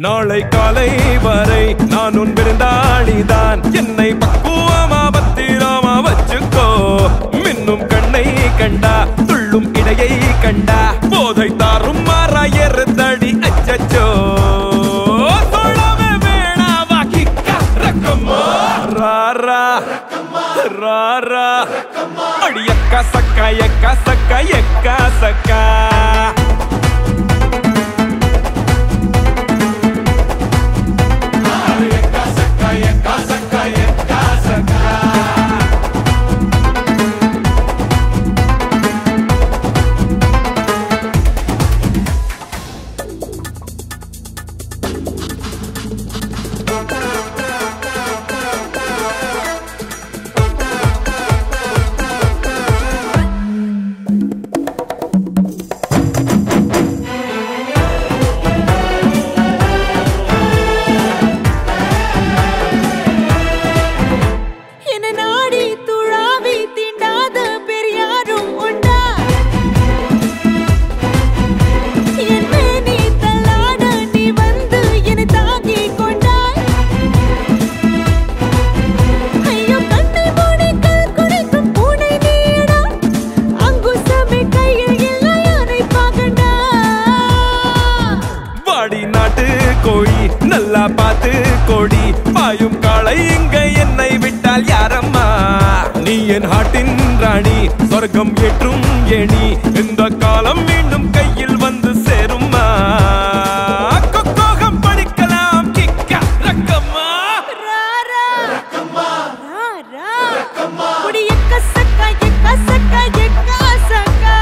நாளை காலை வரை நான் உன் விருந்தாளிதான் என்னை பக்குவமா பத்திரமா வச்சுக்கோ மின்னும் கண்ணை கண்டா துள்ளும் இடையை கண்டா போதை தாரும் மாறாயறுதடி அச்சச்சோ சொல்லவே வேணாவா கிக்கா ரக்கம்மா ராரா ராரா அடி எக்கா சக்கா எக்கா சக்கா எக்கா சக்கா என நாடி துழாவி தீண்டாத பெரியாரும் உண்டா என் மேனி தள்ளாட நீ வந்து என்னை தாங்கி கொண்டாய் ஐயோ கண்ணை மூடி கல் குடிக்கும் பூனை நீடா அங்குசமே கையில் இல்லை யானை பாகண்டா வாடி நாட்டு கோழி நல்லா பார்த்து கோடி பாயும் காளை இங்க என்னை விட்டால் யாரம்மா நீ என் ஹாட்டின் ராணி சொர்க்கம் ஏற்றும் ஏணி இந்த காலம் மீண்டும் கையில் வந்து சேரும்மா கொக்கோகம் படிக்கலாம் கிக்கா ரக்கம்மா ராரா ராரா குடி எக்க சக்கா எக்க சக்கா எக்க சக்கா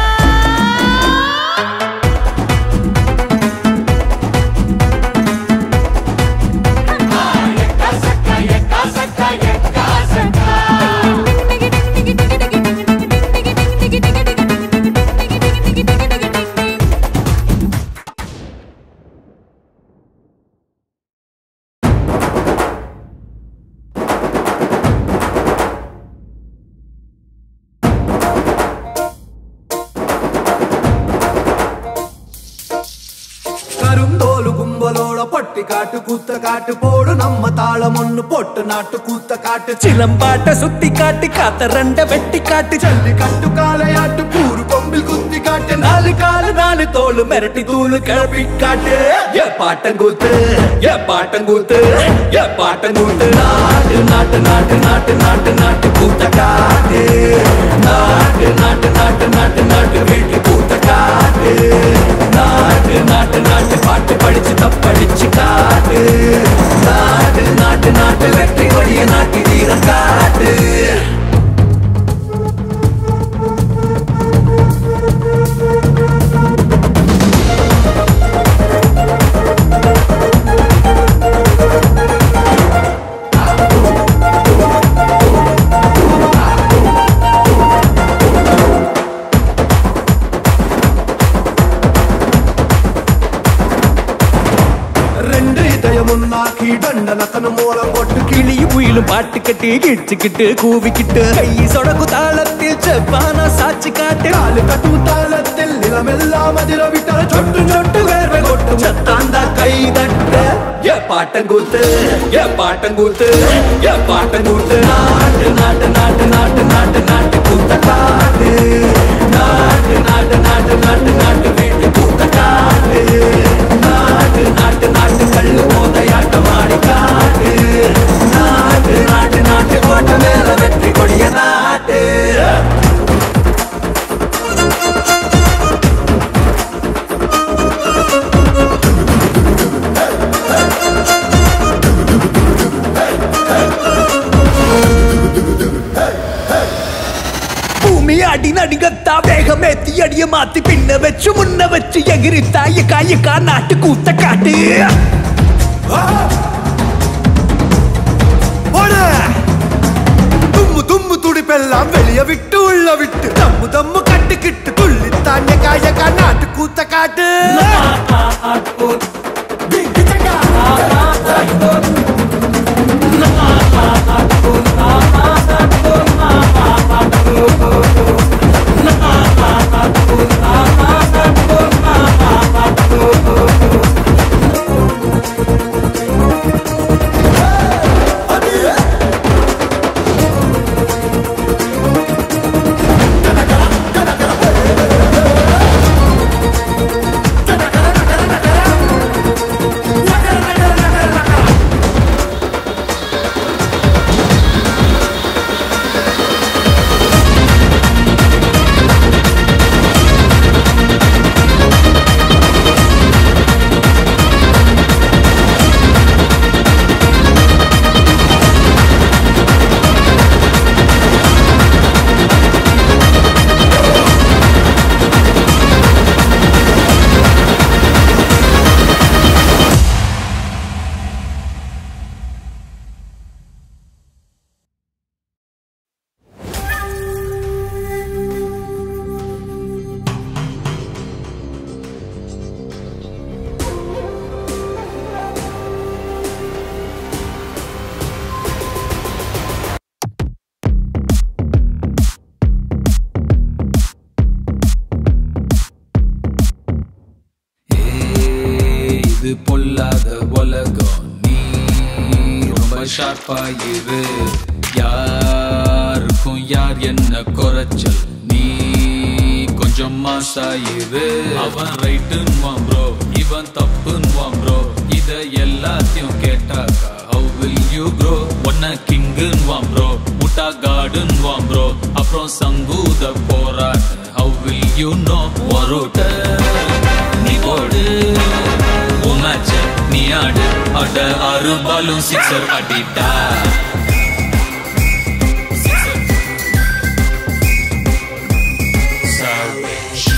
கருந்தோலு கும்பலோட பட்டி காட்டு கூத்த காட்டு போடு நம்ம தாளம் ஒண்ணு போட்டு நாட்டு கூத்த காட்டு சிலம்பாட்ட சுத்தி காட்டி காத்த ரெண்ட வெட்டி காட்டு ஜல்லி கட்டு காளையாட்டு கூறு கொம்பில் குத்தி காட்டு நாலு காலு நாலு தோலு மிரட்டி தூளு கிளப்பி காட்டு ஏ பாட்டங்கூத்து ஏ பாட்டங்கூத்து ஏ பாட்டங்கூத்து நாட்டு நாட்டு நாட்டு நாட்டு நாட்டு நாட்டு கூத்த காட்டு நாட்டு நாட்டு நாட்டு நாட்டு நாட்டு வீட்டு கூத்த காட்டு நாட்டு நாட்டு நாட்டு பாட்டு படிச்சு தப்படிச்சு காட்டு நாட்டு நாட்டு நாட்டு வெற்றி கொடிய நாட்டி வீரம் காட்டு ரெண்டு இதயம் ஒன்னாக்கி தண்டனத்தன மூலம் போட்டு கிளி கிளியும் குயிலும் பாட்டு கட்டி கிழிச்சுக்கிட்டு கூவிக்கிட்டு கை சொடக்கு தாளத்தில் செவ்வானா சாட்சி காட்டு காலு கட்டும் தாளத்தில் நிலமெல்லாம் அதிர விட்டால் சொட்டு சொட்டு வேர்வை கொட்டும் சத்தாந்தா கை தட்ட ஏ பாட்டங்கூத்து ஏ பாட்டங்கூத்து ஏ பாட்டங்கூத்து நாட்டு நாட்டு நாட்டு நாட்டு நாட்டு நாட்டு கூத்த காட்டு நாட்டு நாட்டு நாட்டு நாட்டு நாட்டு வீட்டு கூத்த காட்டு நாட்டு நாட்டு நாட்டு கல்லு மோதையாட்டம் ஆடி காட்டு நாட்டு நாட்டு நாட்டு கோட்டை மேல வெற்றி கொடிய நாட்டு பூமி அடி நடிகத்தா வேகமேத்தி அடிய மாத்தி பின்ன வச்சு முன்ன வச்சு எகிரித்தா எக்கா எக்கா நாட்டு கூத்த காட்டு போடு. தும்மு தும்மு துடிப்பெல்லாம் வெளிய விட்டு உள்ள விட்டு தம்மு தம்மு கட்டுக்கிட்டு துள்ளி தாண்ட காயக்கா நாட்டு கூத்த காட்டு ஷார்ப்பா இரு யாருக்கும் யார் என்ன குறைச்சல் நீ கொஞ்சம் மாசாயிரு அவன் ரைட்டுன்னுவான் ப்ரோ இவன் தப்புன்னுவான் ப்ரோ இத எல்லாத்தையும் கேட்டாக்கா ஹவு வில் யூ ப்ரோ ஒன்ன கிங்குன்னுவான் ப்ரோ முட்டா காடுன்னுவான் ப்ரோ அப்புறம் சங்கூத போராட்ட ஹவு வில் யூ நோ ஒரோட்ட நீ போடு உன் மேட்ச நீ ஆடு அட ஆறு பாலும் சிக்ஸர் அடிட்டா Savage.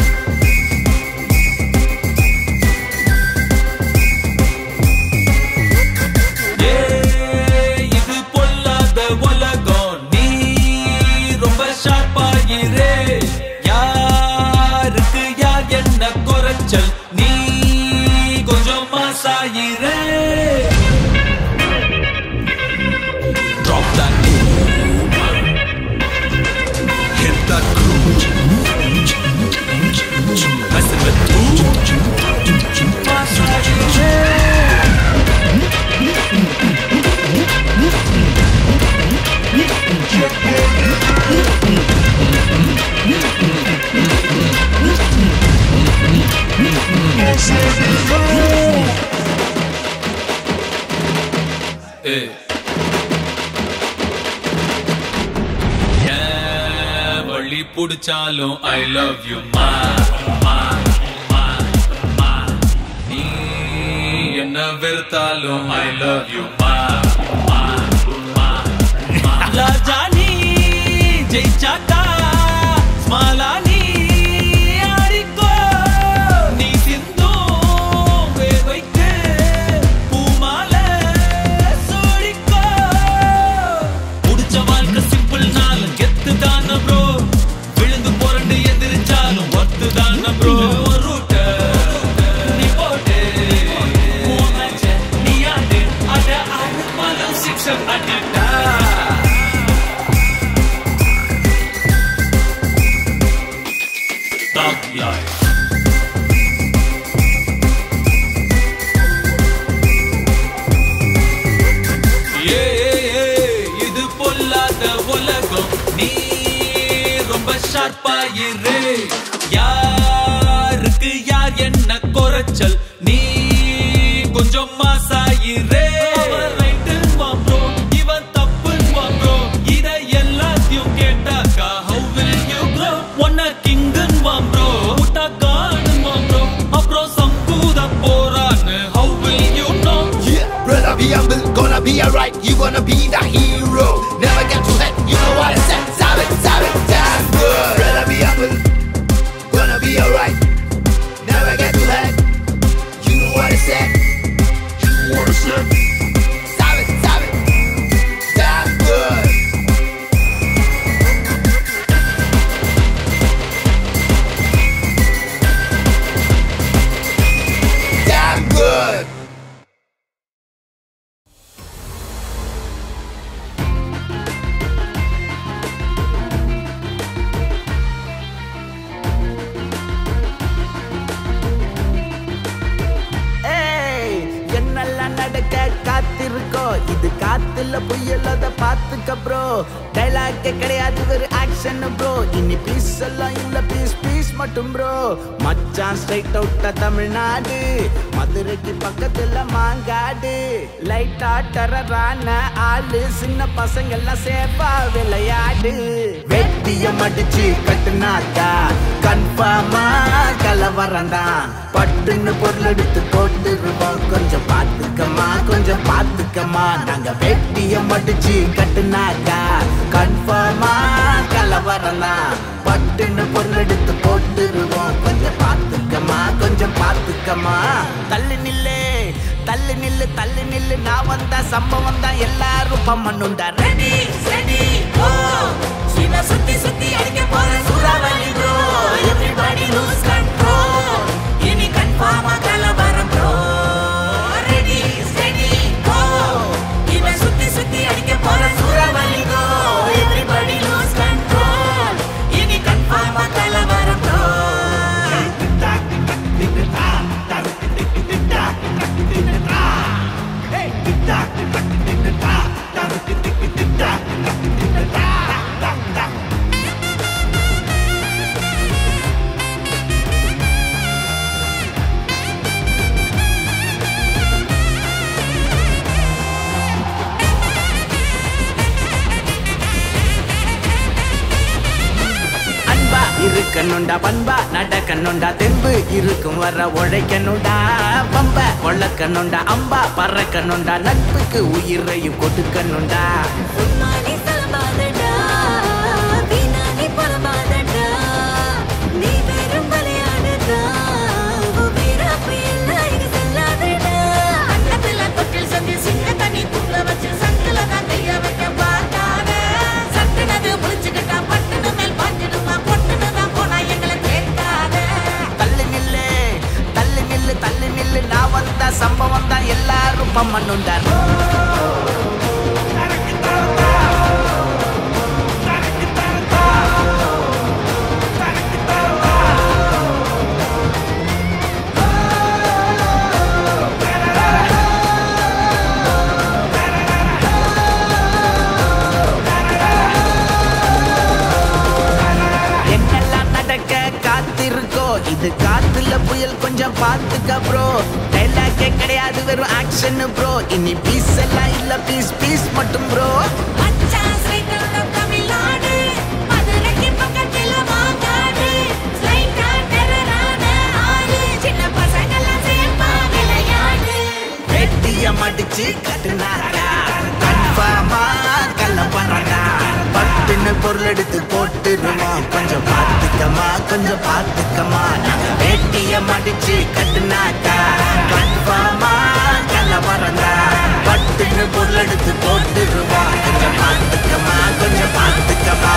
ஏய், இது பொல்லாத உலகம் நீ ரொம்ப ஷார்ப்பாயிரே யாருக்கு யார் என்ன குறைச்சல் நீ கொஞ்சம் மாசாயிரே Drop that Hit that groove Messing with you Massage ஏய். ஏன் வழி புடிச்சாலும் ஐ லவ் யூ மா மா, மா, மா. நீ என்ன வெறுத்தாலும் ஐ லவ் யூ மா மா, மா, மா. ராஜா நீ ஜெயிச்சாக்கா ஸ்மாலா நீ ஆடிக்கோ நீ சிந்தும் வேர்வைக்கு பூமாலை சூடிக்கோ புடிச்ச வாழ்க்கை சிம்பிள் நாளும் கெத்து தான ப்ரோ விழுந்து புரண்டு எதிரிச்சாலும் ஒத்து தான ப்ரோ ரூட்ட நீ போட்டு உன் match அ நீ ஆடு அட ஆடு மலம் சிக்ஸர் அடிட்டா Dog life ஏய், இது பொல்லாத உலகம் நீ ரொம்ப ஷார்ப்பாயிரு யாருக்கு யார் என்ன குறைச்சல் நீ கொஞ்சம் மாசாயிரே அவன் ரைட்டுன்னுவான் bro, இவன் தப்புன்னுவான் bro. இத எல்லாத்தையும் கேட்டாக்கா how will you grow? உன்னை கிங்குன்னுவான் bro, முட்டா காடுன்னுவான் bro. அப்புறம் சம்பூத போறான்னு how will you know? Yeah, brother, be humble, gonna be alright. You gonna be the hero. Never get too head, you know what I said. Savage, savage, that's good. Brother, be humble, gonna be alright. Never get too head, you know what I said. You know what I said. Savage, savage, that's good. Damn good. ஏய், என்னெல்லாம் நடக்க காத்திருக்கோ இது காத்துல புயலத பாத்துக்க bro dialogue கிடையாது ஒரு action bro இனி piece எல்லாம் இல்ல பீஸ் பீஸ் மட்டும் ப்ரோ மச்சான் ஸ்ட்ரைட் அவுட்டா தமிழ்நாடு மதுரைக்கு பக்கத்துல மாங்காடு லைட்டா டரரான ஆளு சின்ன பசங்க எல்லாம் சேஃபா விளையாடு வெட்டிய மடிச்சு கட்டுனாக்கா கன்ஃபார்மா கலவரம் தான் பட்டுன்னு பொருள் எடுத்து போட்டுருவோம் கொஞ்சம் பாத்துக்கம்மா கொஞ்சம் பாத்துக்கம்மா நாங்க வெட்டிய மடிச்சு கட்டுனாக்கா கன்ஃபார்மா கலவரம் தான் பட்டுன்னு பொருள் எடுத்து போட்டுருவோம் கொஞ்சம் பாத்துக்கம்மா கொஞ்சம் பாத்துக்கம்மா தள்ளி நில்லு தள்ளு நில்லு தள்ளு நில்லு நான் வந்தா சம்பவம் தான் எல்லாரும் பம்மனுண்டா ரெடி ரெடி ஓ சீனா சுத்தி சுத்தி அடிக்க போற சூறாவளி ப்ரோ எவ்ரிபடி லூஸ் கண்ட்ரோல் இனி கன்ஃபார்மா கலவரம் ப்ரோ ரெடி ரெடி ஓ இவன் சுத்தி சுத்தி அடிக்க போற சூறாவளி ப்ரோ எவ்ரிபடி லூஸ் கண்ட்ரோல் இனி கன்ஃபார்மா கலவரம் ப்ரோ Hey, கொடுக்கணுண்டா பண்பா நடக்கணுண்டா தெம்பு இருக்கும் வர உழைக்கணுண்டா பம்ப கொள்ளக்கணுண்டா அம்பா பறக்கணுண்டா நட்புக்கு உயிரையும் கொடுக்கணுண்டா சும்மானி சலமாதடா வீணானி புலமாதடா நீ வெறும் விளையாடுதா உன் வீரப்பு எல்லாம் இனி செல்லாதடா அன்னத்துல தொட்டில் சந்தி சின்ன தண்ணி தூங்க வச்சு சங்கில தான் கைய வைக்க பார்க்காத சட்டுனது முடிச்சுக்கிட்டா பட்டுனு மேல் பாஞ்சிடுமா பொட்டுனு தான் போனா எங்களை கேட்காத தள்ளு நில்லு தள்ளு நில்லு தள்ளு நில்லு நான் வந்த சம்பவம் தான் எல்லாரும் பம்மண்ணுண்டா என்னெல்லாம் நடக்க காத்திருக்கோ இது காத்துல புயல் கொஞ்சம் பார்த்துக்க ப்ரோ டைலாக்கே கிடையாது வெறும் ஆக்ஷன் ப்ரோ இனி பீஸ் எல்லாம் இல்ல பீஸ் பீஸ் மட்டும் ப்ரோ மச்சான் ஸ்ரீகண்டம் தமிழ்நாடு மதுரைக்கு பக்கத்துல மாங்காடு ஸ்லைட்டா டெரரான ஆளு சின்ன பசங்கெல்லாம் சேர்ப்பா விளையாடு வெட்டிய மடிச்சு கட்டுனாக்கா கன்ஃபார்மா கல்ல பண்ணா பட்டுன்னு பொருள் எடுத்து போட்டுருவோம் கொஞ்சம் பார்த்துக்கமா கொஞ்சம் பார்த்துக்கமா நாங்க வேட்டிய மடிச்சு கட்டுனாக்கா கன்ஃபார்மா கல்ல வரண்டா பட்டுன்னு பொருள் எடுத்து போட்டுருவோம் கொஞ்சம் பார்த்துக்கமா கொஞ்சம் பார்த்துக்கமா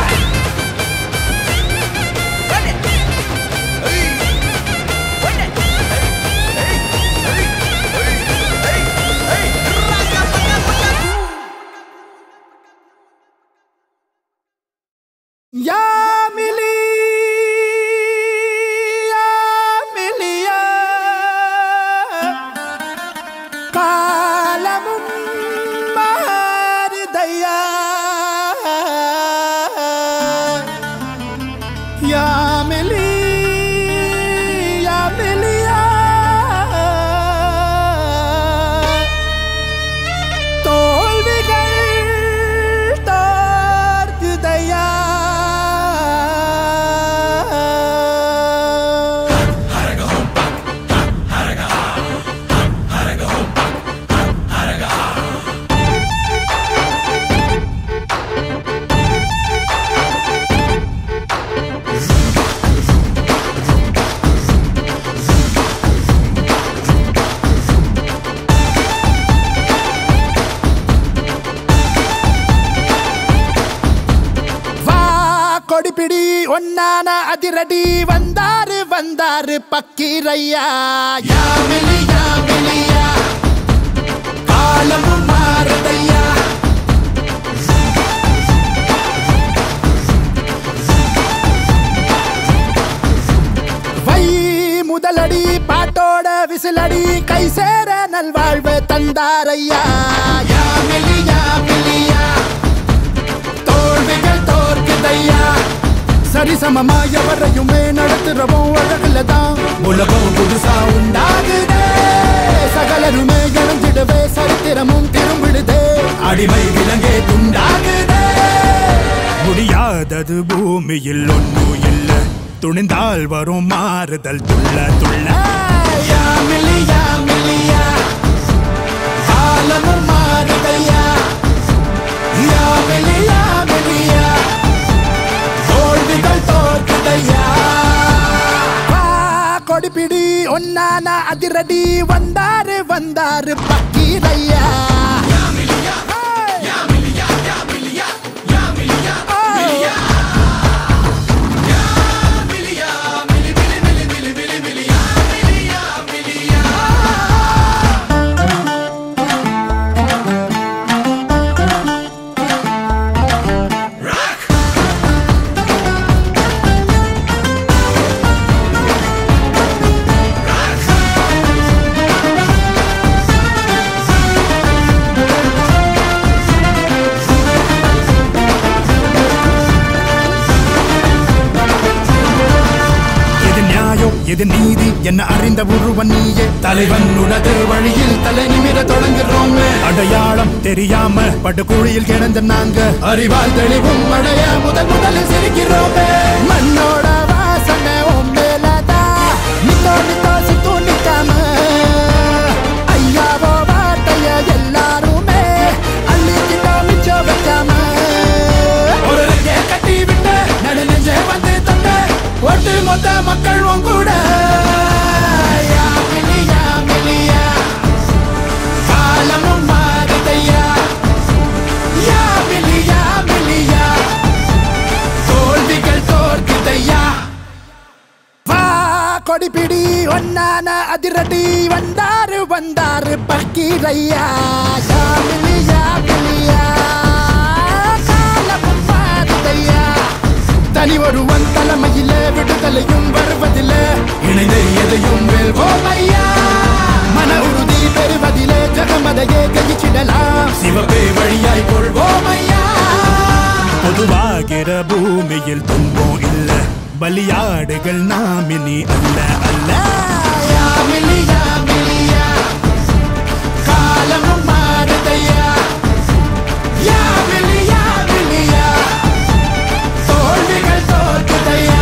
யா மிலி யா மிலியா காலமும் மாறுதையா யா மிலி யா மிலியா தோல்விகள் தார்த்துதையா வா கொடிபிடி ஒன்னான அதிரடி வந்தாரு வந்தாரு பக்கீரையா யாமிலி யாமிலியா காலமும் மாறுதையா வை முதலடி பாட்டோட விசிலடி கை சேர நல்வாழ்வு தந்தாரையா யாமிலி யாமிலியா தோல்விகள் தோற்குதையா சரிசமமா எவரையுமே நடத்துறவும் அழகுல தான் உலகம் புதுசா உண்டாகுதே சகலருமே இழந்திடவே சரித்திரமும் திரும்பிடுதே அடிமை விலங்கே துண்டாகுதே முடியாதது பூமியில் ஒன்றும் இல்ல துணிந்தால் வரும் மாறுதல் துள்ள துள்ள யாமிலி யாமிலியா காலமும் மாறுதையா யாமிலி யாமிலியா தோல்விகள் தோற்குதையா வா, கொடிபிடி ஒன்னான அதிரடி வந்தாரு வந்தாரு பக்கீரையா இது நியாயம் இது நீதி என்ன அறிந்த ஒருவன் நீயே தலைவன் உனது வழியில் தலை நிமிர தொடங்குறோம் அடையாளம் தெரியாம படுகுழியில் கிடந்த நாங்க அறிவால் தெளிவும் அடைய முதல் முதலில் சிரிக்கிறோமே மண்ணோட மொத்த மக்கள் உன் கூட யா மிலியா மிலியா காலமும் மாறுதையா யா மிலியா மிலியா தோல்விகள் தோற்குதையா வா கொடிபிடி ஒன்னான அதிரடி வந்தாரு வந்தாரு பக்கீரையா யா மிலியா மிலியா காலமும் மாறுதையா தனி ஒருவன் தலைமையிலே விடுதலையும் வருவதில்லை இணைந்து எதையும் வெல்வோம் ஐயா மன உறுதி பெறுவதிலே ஜகமதையே கைச்சிடலாம் சிவப்பே வழியாய் கொள்வோம் ஐயா பொதுவாகிற பூமியில் துன்பம் இல்ல பலியாடுகள் நாமினி அல்ல அல்ல யா மிலியா மிலியா காலமும் மாறுதையா யா மிலியா மிலியா தோல்விகள் தோற்குதையா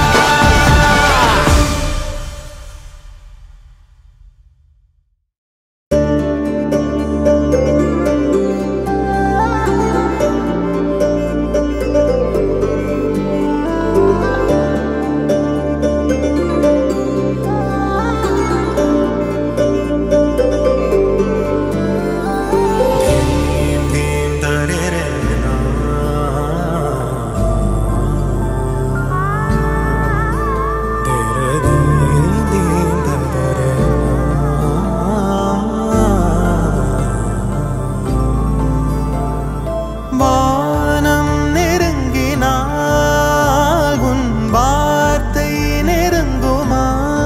வானம் நெருங்கினால் உன் வார்த்தை நெருங்குமா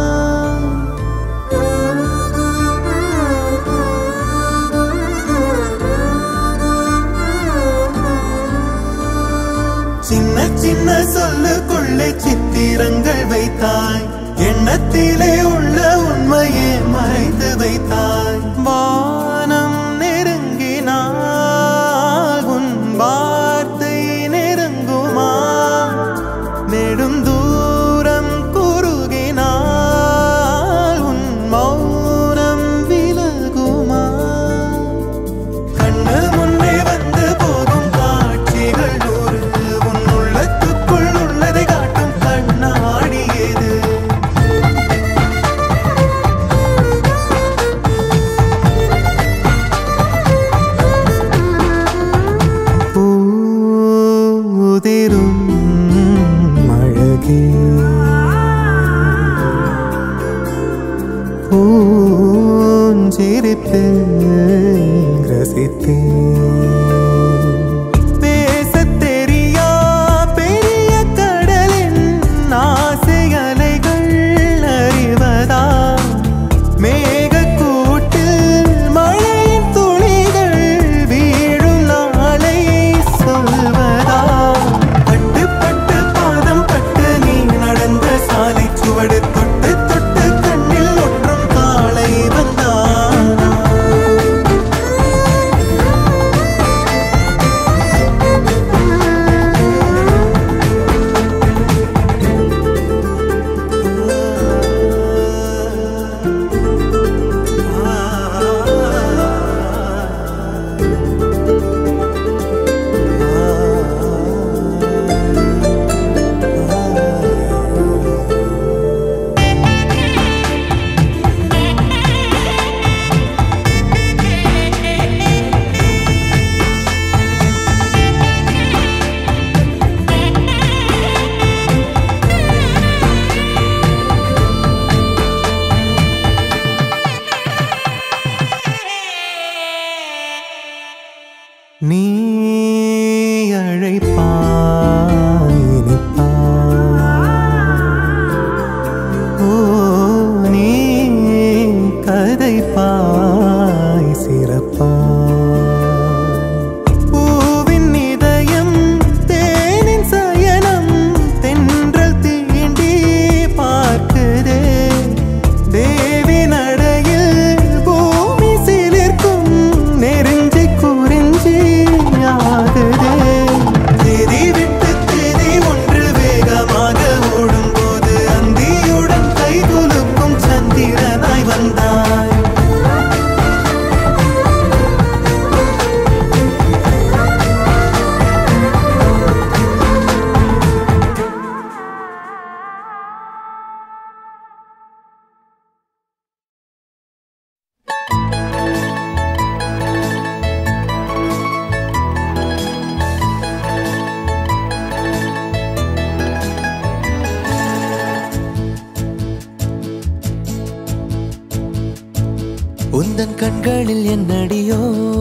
சின்ன சின்ன சொல்லுக்குள்ளே சித்திரங்கள் வைத்தாய் எண்ணத்திலே உள்ள உண்மையை மறைத்து வைத்தாய் வானம் நெருங்கினால் உன் வார்த்தை நெருங்குமா நெடுந்தூரம் குறுகினால் உன் மௌனம் விலகுமா கண்ணு முன்னே வந்து போகும் காட்சிகள் நூறு உன் உள்ளத்துக்குள் உள்ளதை காட்டும் கண்ணாடி ஏது பூதிரும் அழகே பூஞ்சிரிப்பில் ரசித்தேன் பேசத் தெரியா பெரிய கடலின் ஆசை அலைகள் அறிவதா மேகக்கூட்டில் மழையின் துளிகள் வீழும் நாளை சொல்வதா பட்டு பட்டு பாதம் பட்டு நீ நடந்த சாலை சுவடு தொட்டு தொட்டு கண்ணில் ஒற்றும் காலை வந்தானா உந்தன் கண்களில் என்னடியோ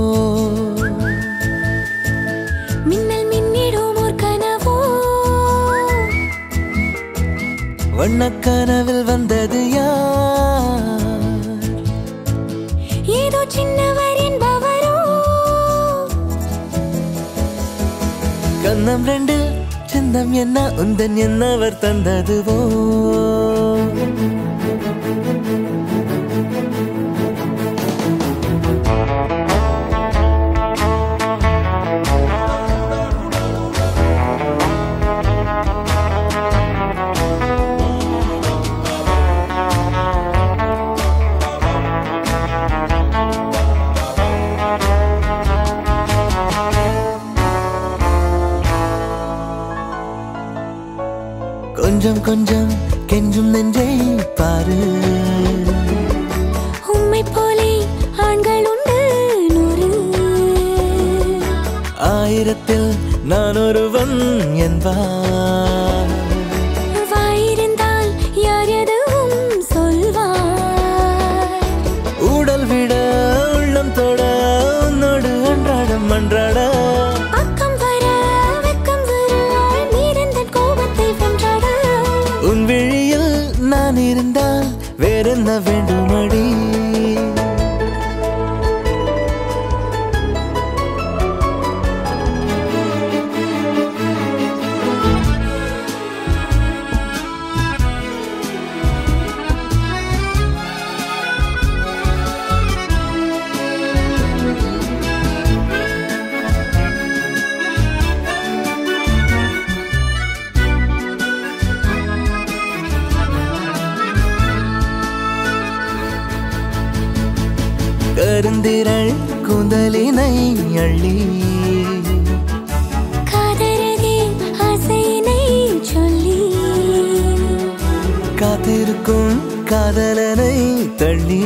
மின்னல் மின்னிடும் ஒரு கனவோ வண்ணக்கனவில் வந்தது யார் ஏதோ சின்னவர் என்பவரோ கண்ணம் ரெண்டு சின்னம் என்ன உந்தன் என்னவர் தந்ததுவோ கொஞ்சம் கொஞ்சம் கெஞ்சும் நெஞ்சை பாரு உம்மை போலே ஆண்கள் உண்டு நூறு ஆயிரத்தில் நான் ஒருவன் என்பார் வாயிருந்தால் யார் எதுவும் சொல்வார் உடல் விட உள்ளம் தொட உன்னோடு அன்றாடம் அன்றாட பக்கம் வர வெக்கம் வர நீரந்தன் கோபத்தை வென்றாட உன் விழியில் நான் இருந்தால் வேறென்ன வேண்டுமடி கருந்திரள் கூந்தலினை அள்ளி காதரகே ஆசையினை சொல்லி காத்திருக்கும் காதலனை தள்ளி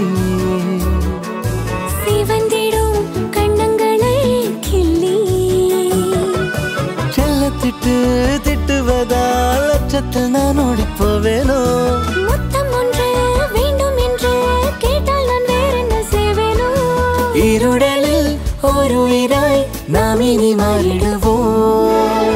சிவந்திடும் கண்ணங்களை கிள்ளி செல்லத்திட்டு திட்டுவதால் அச்சத்தில் நான் ஓடிப் போவேனோ முத்தம் ஒன்று வேண்டும் என்று கேட்டால் நான் வேறென்ன செய்வேனோ இருடலில் ஒரு உயிராய் நாம் இனி மாறிடுவோம்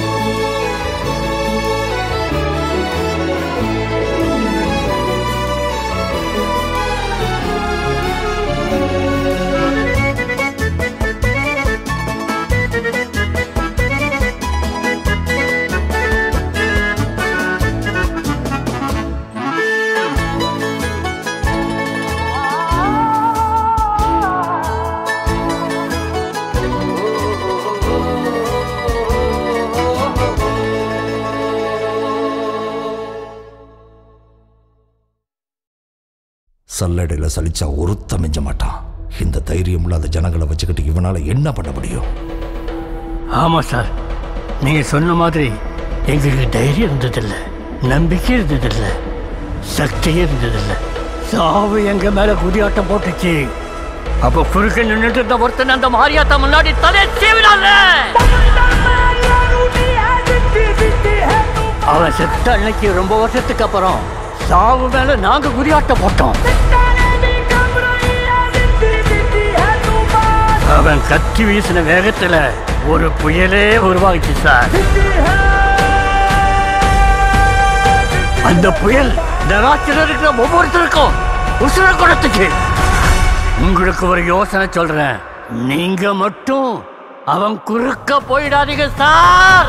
சல்லடையில் சலிச்சா ஒருத்த மிஞ்ச மாட்டான் இந்த தைரியம் இல்லாத ஜனங்களை வச்சுக்கிட்டு இவனால என்ன பண்ண முடியும் ஆமாம் சார் நீங்கள் சொன்ன மாதிரி எங்களுக்கு தைரியம் இருந்ததில்லை நம்பிக்கை இருந்ததில்லை சக்தியே இருந்ததில்லை சாவு எங்க மேல குதியாட்டம் போட்டுச்சு அப்போ குறுக்க நின்றுட்டு இருந்த ஒருத்தன் அந்த மாரியாத்தா முன்னாடி தலை சீவினால அவன் செத்த அன்னைக்கு ரொம்ப வருஷத்துக்கு அப்புறம் சாவு மேல நாங்க குதியாட்டம் போட்டோம் அவன் கத்தி வீசின வேகத்துல ஒரு புயலே உருவாகிச்சு சார் அந்த புயல் இந்த ராத்திரில இருக்கிற ஒவ்வொருத்தருக்கும் உசுர குடத்துக்கு உங்களுக்கு ஒரு யோசனை சொல்றேன் நீங்க மட்டும் அவன் குறுக்க போயிடாதீங்க சார்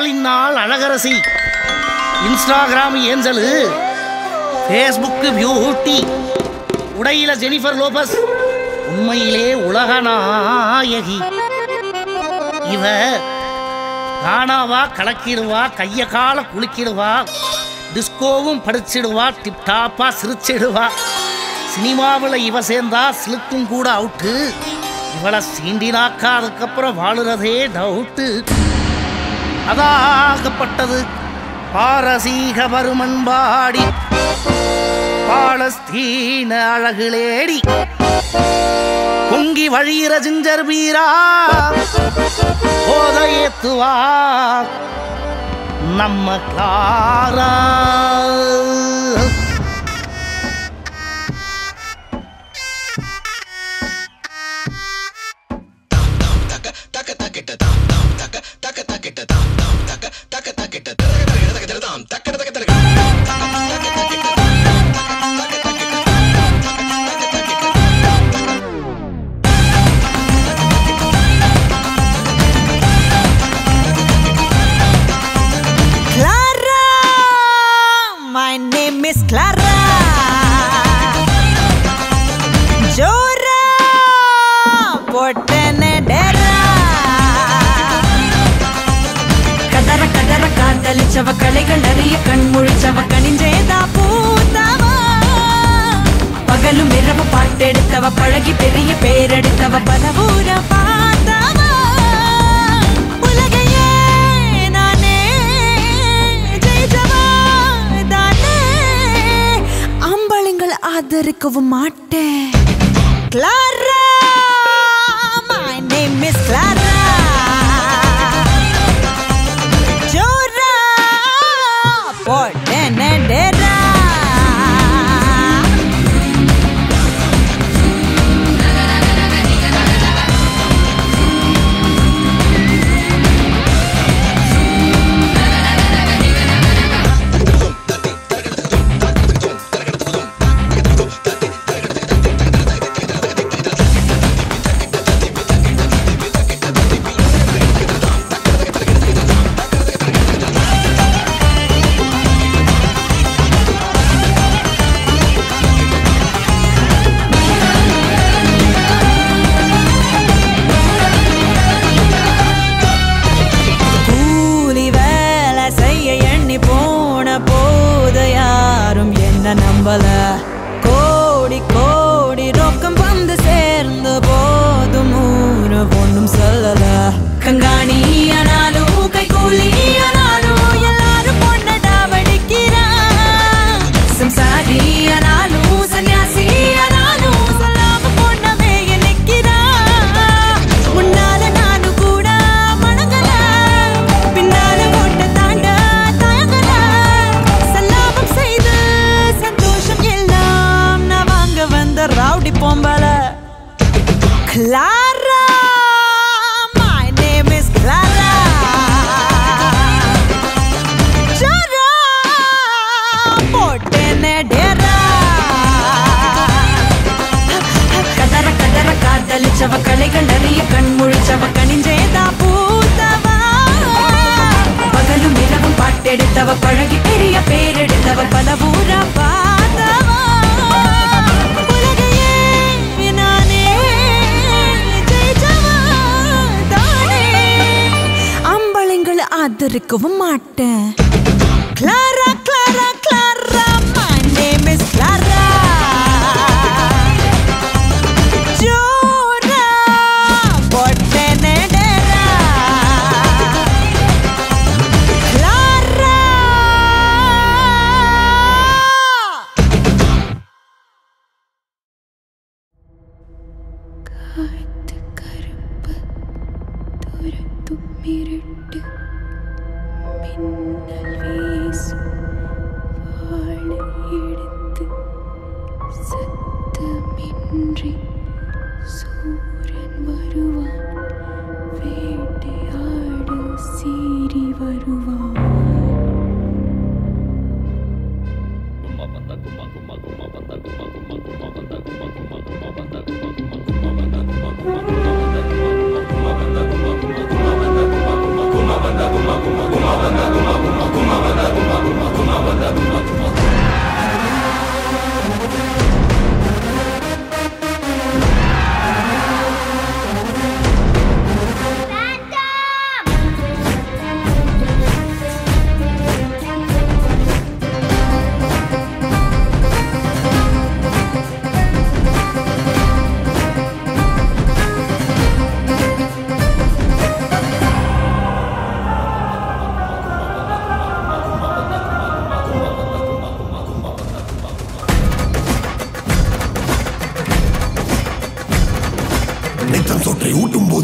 இந்நாள் அழகரசி இன்ஸ்டாகிராம் ஏஞ்சலு ஃபேஸ்புக்கு பியூட்டி உடையில ஜெனிஃபர் லோபஸ் உண்மையிலே உலக நாயகி இவ காணாவா கலக்கிடுவா கைய கால குலுக்கிடுவா டிஸ்கோவும் படிச்சிடுவா டிப்டாப்பா சிரிச்சிடுவா சினிமாவில் இவ சேர்ந்தா சிலுக்கும் கூட அவுட்டு இவளை சீண்டினாக்கா அதுக்கப்புறம் வாழுறதே டவுட்டு அதாகப்பட்டது பாரசீக வருமன்பாடி பாலஸ்தீன அழகுலேடி பொங்கி வழியிற ஜிஞ்சர் வீரா போத ஏத்துவா நம்ம Clara Clara, my name is Clara. Jora, பொட்டன டெரா. கதற கதற காதலிச்சவ கலைகள் அறிய கண் முழிச்சவ கணிஞ்சேதா பூத்தவ பகலும் இரவு பாட்டெடுத்தவ பழகி பெரிய பேரெடுத்தவ பல ஊர பார்த்தவ உலகையே நானே ஜெயிச்சவா தானே அம்பளங்கள் ஆதரிக்கவும் மாட்டேன் Clara my name is Clara ஜோரா போட்டேன் டெரா கூலி வேலை செய்ய எண்ணி போன போது யாரும் என்ன நம்பல கோடி கோடி ரொக்கம் வந்து சேர்ந்த போதும் ஊரு ஒன்றும் சொல்லல கங்காணி ஆனாலும் கை கூலி ஆனாலும் எல்லாரும் பொண்ணடா வடிக்கிறான் சம்சாரி ஆனாலும் சன்னியாசி ஆனாலும் சொல்லாம பொண்ணவே நிற்கிறான் முன்னால நானும் கூட மணங்கல பின்னால ஓட்ட தாண்ட தயங்கல சல்லாபம் செய்து சந்தோஷம் எல்லாம் நான் வாங்க வந்த ரவுடி பொம்பல Clara my name is Clara ஜோரா போட்டேனே டேரா கதற கதற காதலிச்சவ கலைகள் அறிய கண் முழிச்சவ கணிஞ்சேதா பூத்தவா பகலும் இரவும் பாட்டெடுத்தவ பழகி பெரிய பேரெடுத்தவ பல ஊர பார்த்தவா உலகையே நானே ஜெயிச்சவா தானே அம்பளைங்களை ஆதரிக்கவும் மாட்டேன் Clara Clara Clara my name is Clara ஜோரா பொட்டனே டெரா கிளாரா തുരത്തും മിരട്ട് മിന്ന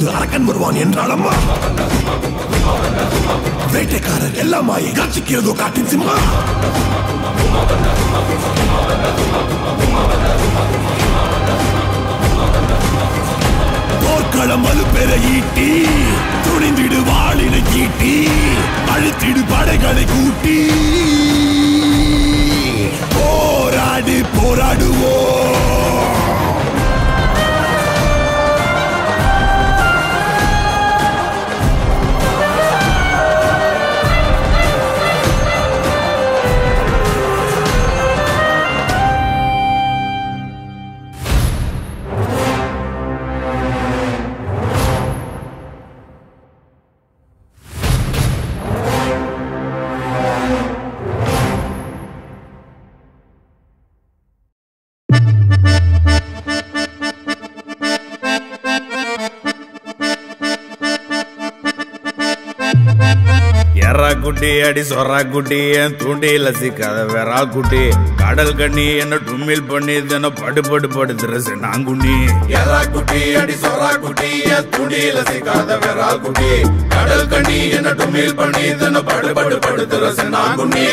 போது அரக்கன் வருவான் என்றாலம்மா வேட்டைக்காரர் எல்லாமாயை காட்சிக்கிறதோ காட்டின் சிம்மா போர்க்களம் வலுப்பெற ஈட்டி துணிந்திடு வாளினை ஈட்டி அழுத்திடு படைகளை கூட்டி போராடு போராடுவோம் எறா குட்டி அடி சொரா குட்டி என் தூண்டில சிக்காத வெறா குட்டி கடல் கண்ணி என்ன டும்மில் பண்ணி தின படு படு படுத்துற நாங்குண்ணி எறா குட்டி அடி சொரா குட்டி என் துணியில சிக்காத வெறா குட்டி கடல் கண்ணி என்ன டுமில் பண்ணி தின படு படு படுத்துற சின்னாங்குண்ணி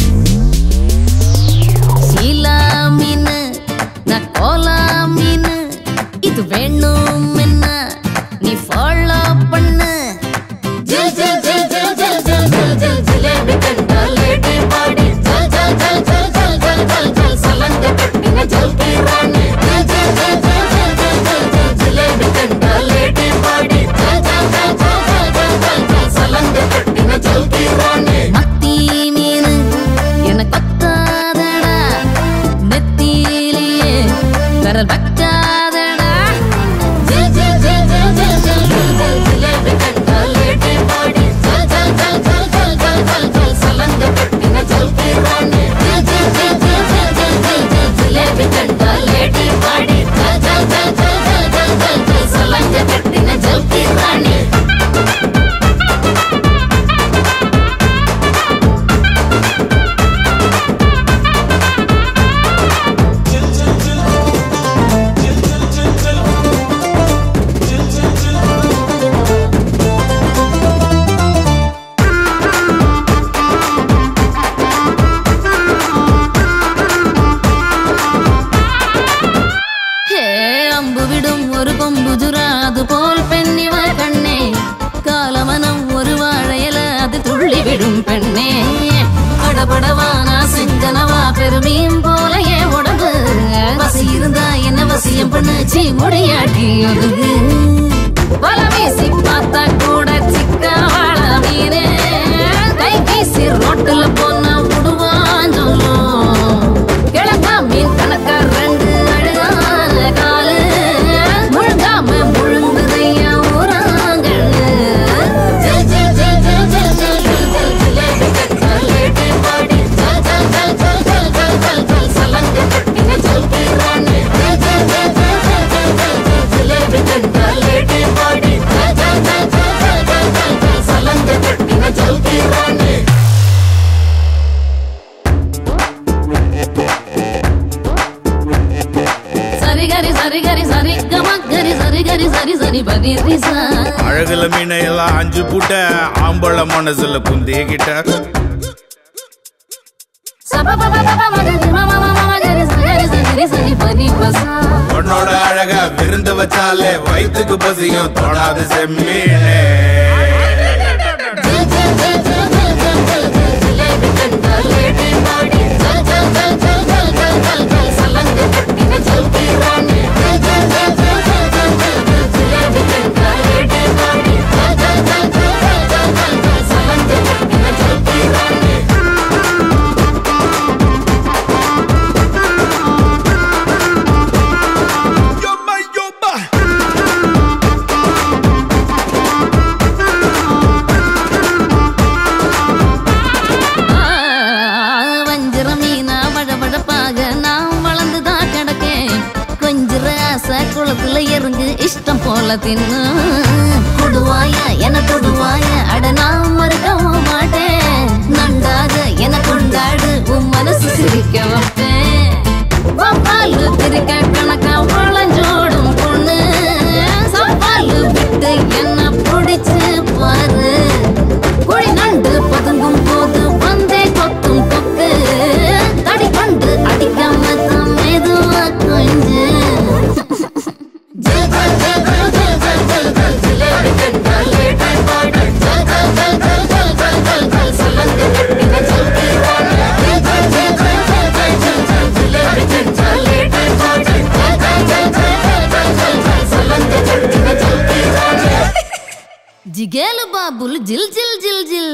சீலா மீனு நான் கோலா மீனு இது வேணும் என்ன நீ ஃபாலோ பண்ணு ஜில் ஜில் ஜில் ஜில் ஜில் ஜில் ஜில் ஜில் ஜிலேபி கண்டா லேடி பாடி ஜல் ஜல் ஜல் ஜல் ஜல் ஜல் ஜல் ஜல் சலங்க கட்டின ஜல்கி ராணி ஜில் ஜில் ஜில் ஜில் ஜில் ஜில் ஜில் ஜில் ஜிலேபி கண்டா லேடி பாடி ஜல் ஜல் ஜல் ஜல் ஜல் ஜல் ஜல் ஜல் சலங்க கட்டின ஜல்கி ராணி மத்தி மீனு எனக்கு கொத்தாதடா நெத்தியிலேயே விரல் வைக்காதடா ஜில் ஜில் ஜில் ஜில் ஜில் ஜில் ஜில் ஜில் ஜிலேபி கண்டா லேடி பாடி ஜல் ஜல் ஜல் ஜல் ஜல் ஜல் ஜல் ஜல் சலங்க கட்டின ஜல்கி ராணி ஜில் ஜில் ஜில் ஜில் ஜில் ஜில் ஜில் ஜில் ஜிலேபி கண்டா லேடி பாடி ஜல் ஜல் ஜல் ஜல் ஜல் ஜல் ஜல் ஜல் சலங்க கட்டின ஜல்கி ராணி ஹே அம்பு விடும் ஒரு கொம்பு ஜுரா அது போல் பெண்ணிவ கண்ணே காலமனம் ஒரு வாழையல அது துள்ளி விடும் பெண்ணே படபடவானா செஞ்சனவா பெருமையும் போல ஏன் உடம்பு வசி இருந்தா என்ன வசியம் பண்ணு சீ முடியாட்டி ஒதுங்கு வல வீசி பார்த்தா கூட சிக்க வாழ மீனே கை வீசி ரோட்டுல போனா விடுவான் சொல்லும் கிழக்கா மீன் கணக்கா ரெண்டு அழகான காலு முழுங்காம முழுங்குதையா ஊராங்கண்ணு ஜில் ஜில் ஜில் ஜில் ஜில் ஜில் ஜில் ஜில் ஜிலேபி கட்டா லேடி பாடி ஜல் ஜல் ஜல் ஜல் ஜல் ஜல் ஜல் ஜல் சலங்க கட்டின ஜல்கி ராணி ஜில் ஜில் ஜில் ஜில் ஜில் ஜில் ஜில் ஜில் ஜிலேபி கட்டா லேடி பாடி ஜல் ஜல் ஜல் ஜல் ஜல் ஜல் ஜல் ஜல் சலங்க கட்டின ஜல்கி ராணி சரி கரி சரி கரி சரி கம கரி சரி கரி சரி சரி பதி ரிசா அழகுல மீனை எல்லாம் அஞ்சு பூட்ட ஆம்பள மனசுல குந்திக்கிட்ட சப பப பப மகரி மம மம மகரி சரி சரி சரி பதி பசா உன்னோட அழக விருந்து வச்சாலே வயிற்றுக்கு பசியும் தொடாது செம்மீனே ஜில் ஜில் ஜில் ஜில் ஜில் ஜில் ஜில் ஜில் ஜிலேபி கண்டா லேடி பாடி ஜல் ஜல் ஜல் ஜல் ஜல் ஜல் ஜல் ஜல் சலங்க கட்டின ஜல்கி ராணி ஜில் ஜில் ஜில் ஜில் ஜில் ஜில் ஜில் ஜில் ஜிலேபி கண்டா லேடி பாடி ஜல் ஜல் ஜல் ஜல் ஜல் ஜல் ஜல் ஜல் சலங்க கட்டின ஜல்கி ராணி வஞ்சிர மீனா படபடப்பாக நான் வளர்ந்துதான் கிடக்கேன் கொஞ்சிற ஆசை குளத்துல இறங்கு இஷ்டம் போல தின்னு கொடுவாய என கொடுவாய அட நான் மறுக்கவும் மாட்டேன் நன்றாக என கொண்டாடு உன் மனசு சிரிக்க வைப்பேன் வவ்வாலு திரிக்க கணக்கா வளஞ்சோடும் பொண்ணு சவாலு விட்டு జిగేలు బాబులు జిల్ జిల్ జిల్ జిల్